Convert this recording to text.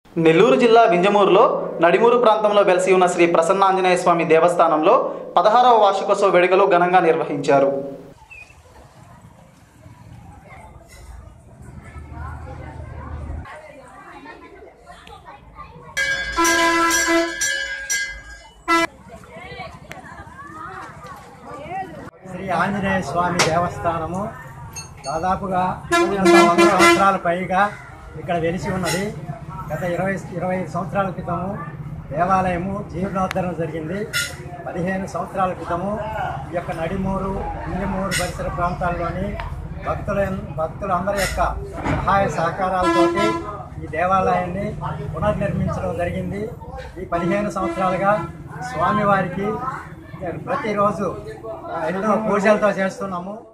నెల్లూరు జిల్లా వింజమూరులో నడిమూరు ప్రాంతంలో వెలసి ఉన్న శ్రీ ప్రసన్నాంజనేయ స్వామి దేవస్థానంలో పదహారవ వార్షికోత్సవ వేడుకలు ఘనంగా నిర్వహించారు శ్రీ ఆంజనేయ స్వామి దేవస్థానము దాదాపుగా ఎంత వంద సంవత్సరాల పైగా ఇక్కడ వెలిసి ఉన్నది గత ఇరవై ఇరవై ఐదు సంవత్సరాల క్రితము దేవాలయము జీర్ణోద్ధరణ జరిగింది పదిహేను సంవత్సరాల క్రితము ఈ యొక్క నడిమూరు ఇంజమూరు పరిసర ప్రాంతాల్లోని భక్తుల భక్తులందరి యొక్క సహాయ సహకారాలతోటి ఈ దేవాలయాన్ని పునర్నిర్మించడం జరిగింది ఈ పదిహేను సంవత్సరాలుగా స్వామివారికి ప్రతిరోజు ఎన్నో పూజలతో చేస్తున్నాము